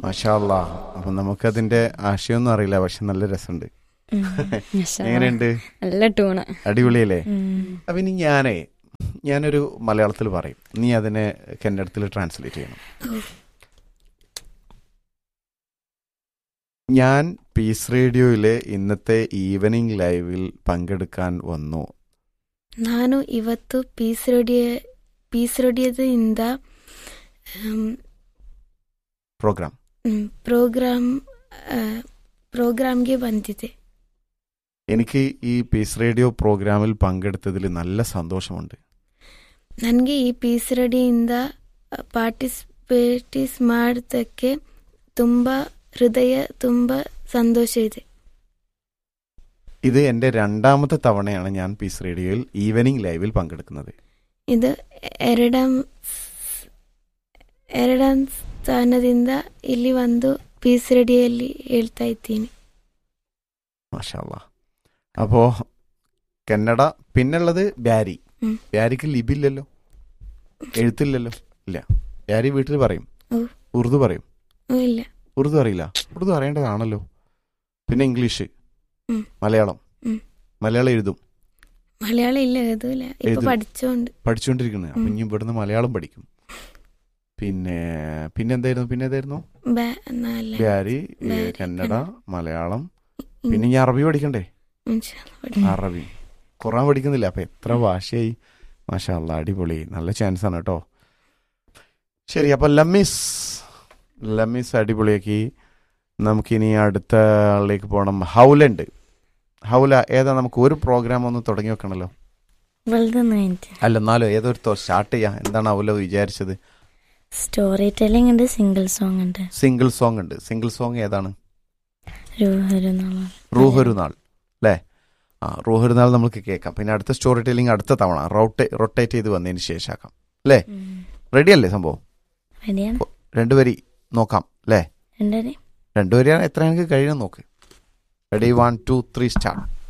മാഷാല്ല അപ്പൊ നമുക്കതിന്റെ ആശയമൊന്നും അറിയില്ല പക്ഷെ നല്ല രസമുണ്ട് ഉം. മാഷാ. എങ്ങനെയുണ്ട് നല്ല ടൂണ് അടിപൊളിയല്ലേ ഉം. അപ്പൊ ഇനി ഞാനേ ഞാനൊരു മലയാളത്തിൽ പറയും നീ അതിനെ കന്നഡത്തിൽ ട്രാൻസ്ലേറ്റ് ചെയ്യണം ഞാൻ പീസ് റേഡിയോയിലെ ഇന്നത്തെ ഈവനിങ് ലൈവിൽ പങ്കെടുക്കാൻ വന്നു ನಾನು ಇವತ್ತು ಪೀಸ್ ರೆಡಿಯ ಪೀಸ್ ರೆಡಿಯದಿಂದ പ്രോഗ്രാം ಪ್ರೋಗ್ರಾಮ್ ಪ್ರೋಗ್ರಾಮ್ಗೆ ಬಂದಿದೆ എനിക്ക് ഈ പീസ് റേഡിയോ പ്രോഗ്രാമിൽ പങ്കെടുത്തതിൽ നല്ല സന്തോഷമുണ്ട് ನನಗೆ ಈ ಪೀಸ್ ರೆಡಿಯಿಂದ ಪಾರ್ಟಿಸಿಪೇಟಿಸ್ ಮಾಡೋದಕ್ಕೆ ತುಂಬ ಹೃದಯ ತುಂಬ ಸಂತೋಷ ಇದೆ ഇത് എൻ്റെ രണ്ടാമത്തെ തവണയാണ് ഞാൻ പീസ് റേഡിയോയിൽ ഈവനിങ് ലൈവിൽ പങ്കെടുക്കുന്നത് ಇದು ಎರಡಂ ಎರಡಂ ಸ್ಥಾನದಿಂದ ಇಲ್ಲಿ ಒಂದು ಪೀಸ್ ರೆಡಿಯಲ್ಲಿ ಹೇಳ್ತಾ ಇದ್ದೀನಿ മാഷാല്ല അപ്പോ കന്നഡ പിന്നുള്ളത് ബാരി ഉം. ബാരിക്ക് ലിപില്ലല്ലോ എഴുത്തില്ലല്ലോ ഇല്ല ബാരി വീട്ടിൽ പറയും ഓ. ഉറുദു പറയും ಓ, ಇಲ್ಲ ഉറുദു അറിയില്ല ഉറുദു അറിയേണ്ടതാണല്ലോ പിന്നെ ഇംഗ്ലീഷ് ഉം. മലയാളം ഉം. മലയാളം എഴുതും മലയാളം ഇല്ല എഴുതൂല ഇപ്പൊ എഴുതൂല. പഠിച്ചോണ്ട് പഠിച്ചുകൊണ്ടിരിക്കുന്നത് അപ്പൊ ഉം. ഇനി ഇവിടുന്ന് മലയാളം പഠിക്കും പിന്നെ പിന്നെ എന്തായിരുന്നു പിന്നെ എന്തായിരുന്നു ബ- എന്നല്ല. ബാരി ഏ, ബാരി, കന്നഡ മലയാളം ഉം. പിന്നെ ഇനി അറബി പഠിക്കണ്ടേ ഇൻഷാല്ലാ പഠി- അറബി ഖുറാൻ പഠിക്കുന്നില്ല അപ്പൊ എത്ര ഭാഷയായി മാഷാ അല്ലാ അടിപൊളി നല്ല ചാൻസ് ആണ് കേട്ടോ ശരി അപ്പൊ ലമ്മീസ് ലമ്മീസ് അടിപൊളിയാക്കി നമുക്കിനി അടുത്ത ആളിലേക്ക് പോകണം ഹൗലുണ്ട് ഹൗല ഏതാ നമുക്ക് ഒരു പ്രോഗ്രാം ഒന്ന് തുടങ്ങി വെക്കണല്ലോ വലുതൊന്നും എനിക്ക് അല്ല എന്നാലും ഏതൊരു സ്റ്റാർട്ട് ചെയ്യാം എന്താണ് ഹൗല വിചാരിച്ചത് സ്റ്റോറി ടെല്ലിംഗ് ഉണ്ട് സിംഗിൾ സോങ് ഉണ്ട് സിംഗിൾ സോങ് ഉണ്ട് സിംഗിൾ സോങ് ഏതാണ് ഒരു നാളാണ് റൂഹൊരു നാൾ അല്ലേ ആ റൂഹൊരു നാൾ നമുക്ക് കേൾക്കാം പിന്നെ അടുത്ത സ്റ്റോറി ടെല്ലിംഗ് അടുത്ത തവണ റോട്ടേ റൊട്ടേറ്റ് ചെയ്ത് വന്നതിന് ശേഷമാക്കാം റെഡി അല്ലേ സംഭവം റെഡിയാണ് രണ്ടുപേരി നോക്കാം അല്ലേ രണ്ടേ രണ്ടുപേരെയാണ് എത്ര എനിക്ക് കഴിയണം നോക്ക് ready one two three start